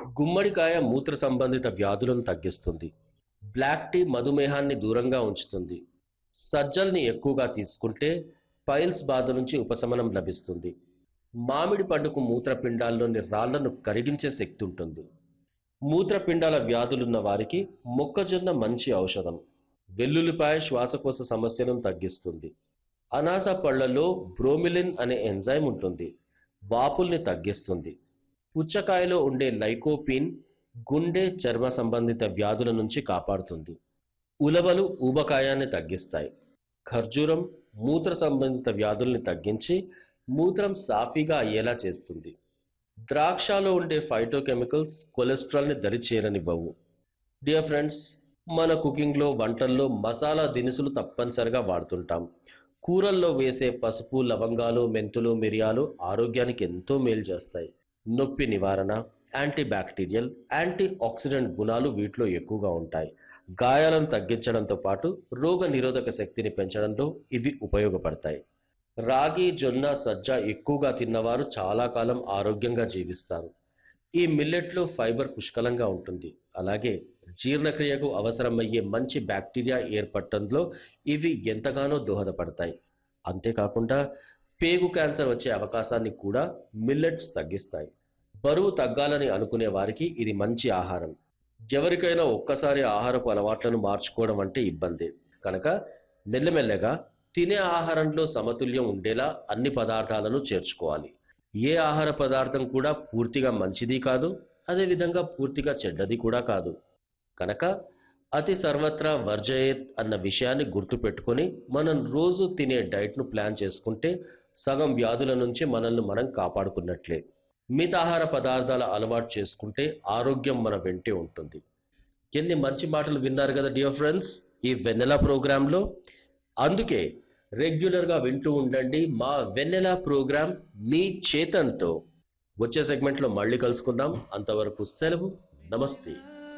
గుమ్మడికాయ మూత్ర సంబంధిత వ్యాధులను తగ్గిస్తుంది బ్లాక్ టీ మధుమేహాన్ని దూరంగా ఉంచుతుంది సజ్జల్ని ఎక్కువగా తీసుకుంటే పైల్స్ బాధ నుంచి ఉపశమనం లభిస్తుంది మామిడి పండుకు మూత్రపిండాల్లోని రాళ్లను కరిగించే శక్తి ఉంటుంది మూత్రపిండాల వ్యాధులున్న వారికి మొక్కజొన్న మంచి ఔషధం వెల్లుల్లిపాయ శ్వాసకోశ సమస్యలను తగ్గిస్తుంది అనాస పళ్లలో బ్రోమిలిన్ అనే ఎంజైమ్ ఉంటుంది వాపుల్ని తగ్గిస్తుంది పుచ్చకాయలో ఉండే లైకోపిన్ గుండె చర్మ సంబంధిత వ్యాధుల నుంచి కాపాడుతుంది ఉలవలు ఊబకాయాన్ని తగ్గిస్తాయి ఖర్జూరం మూత్ర సంబంధిత వ్యాధుల్ని తగ్గించి మూత్రం సాఫీగా అయ్యేలా చేస్తుంది ద్రాక్షలో ఉండే ఫైటోకెమికల్స్ కొలెస్ట్రాల్ని దరి చేరనివ్వవు డియర్ ఫ్రెండ్స్ మన కుకింగ్లో వంటల్లో మసాలా దినుసులు తప్పనిసరిగా వాడుతుంటాం కూరల్లో వేసే పసుపు లవంగాలు మెంతులు మిరియాలు ఆరోగ్యానికి ఎంతో మేలు చేస్తాయి నొప్పి నివారణ యాంటీ బ్యాక్టీరియల్ యాంటీ ఆక్సిడెంట్ గుణాలు వీటిలో ఎక్కువగా ఉంటాయి గాయాలను తగ్గించడంతో పాటు రోగ నిరోధక శక్తిని పెంచడంలో ఇవి ఉపయోగపడతాయి రాగి జొన్న సజ్జ ఎక్కువగా తిన్నవారు చాలా కాలం ఆరోగ్యంగా జీవిస్తారు ఈ మిల్లెట్లో ఫైబర్ పుష్కలంగా ఉంటుంది అలాగే జీర్ణక్రియకు అవసరమయ్యే మంచి బ్యాక్టీరియా ఏర్పడటంలో ఇవి ఎంతగానో దోహదపడతాయి అంతేకాకుండా పేగు క్యాన్సర్ వచ్చే అవకాశాన్ని కూడా మిల్లెట్స్ తగ్గిస్తాయి బరువు తగ్గాలని అనుకునే వారికి ఇది మంచి ఆహారం ఎవరికైనా ఒక్కసారి ఆహారపు అలవాట్లను మార్చుకోవడం అంటే ఇబ్బంది కనుక మెల్లమెల్లగా తినే ఆహారంలో సమతుల్యం ఉండేలా అన్ని పదార్థాలను చేర్చుకోవాలి ఏ ఆహార పదార్థం కూడా పూర్తిగా మంచిది కాదు అదేవిధంగా పూర్తిగా చెడ్డది కూడా కాదు కనుక అతి సర్వత్రా వర్జయేత్ అన్న విషయాన్ని గుర్తుపెట్టుకొని మనం రోజు తినే డైట్ను ప్లాన్ చేసుకుంటే సగం వ్యాధుల నుంచి మనల్ని మనం కాపాడుకున్నట్లే మితాహార పదార్థాల అలవాటు చేసుకుంటే ఆరోగ్యం మన వెంటే ఉంటుంది ఎన్ని మంచి మాటలు విన్నారు కదా డియర్ ఫ్రెండ్స్ ఈ వెన్నెల ప్రోగ్రాంలో అందుకే రెగ్యులర్గా వింటూ ఉండండి మా వెన్నెల ప్రోగ్రాం మీ చేతంతో వచ్చే సెగ్మెంట్లో మళ్ళీ కలుసుకుందాం అంతవరకు సెలవు నమస్తే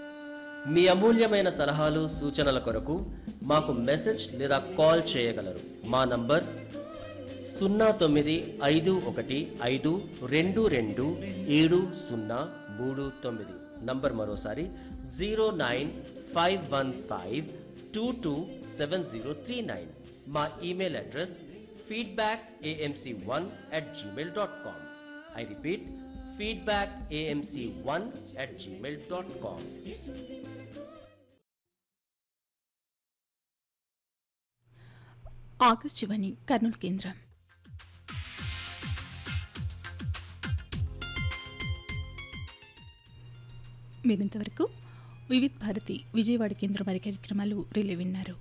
మీ అమూల్యమైన సలహాలు సూచనల కొరకు మాకు మెసేజ్ లేదా కాల్ చేయగలరు మా నంబర్ సున్నా తొమ్మిది ఐదు ఒకటి ఐదు రెండు రెండు ఏడు సున్నా మూడు తొమ్మిది నంబర్ మరోసారి zero nine five one five two two seven zero three nine మా email address feedback AMC one at Gmail dot com I repeat feedback AMC one at Gmail dot com Akashvani Kurnool కేంద్రం మీరింతవరకు వివిధ్ భారతి విజయవాడ కేంద్రం వారి కార్యక్రమాలు రిలే విన్నారు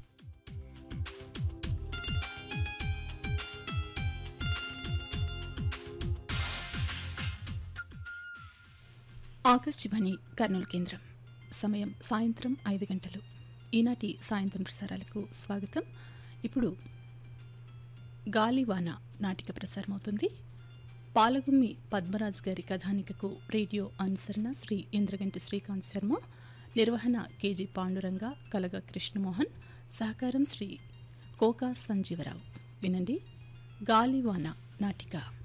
ఆకాశవాణి కర్నూలు కేంద్రం సమయం సాయంత్రం ఐదు గంటలు ఈనాటి సాయంత్రం ప్రసారాలకు స్వాగతం ఇప్పుడు గాలివాన నాటిక ప్రసారమవుతుంది పాలగుమ్మి పద్మరాజ్ గారి కథానికకు రేడియో అనుసరణ శ్రీ ఇంద్రగంటి శ్రీకాంత్ శర్మ నిర్వహణ కేజీ పాండురంగ కలగ కృష్ణమోహన్ సహకారం శ్రీ కోకా సంజీవరావు వినండి గాలివాన నాటిక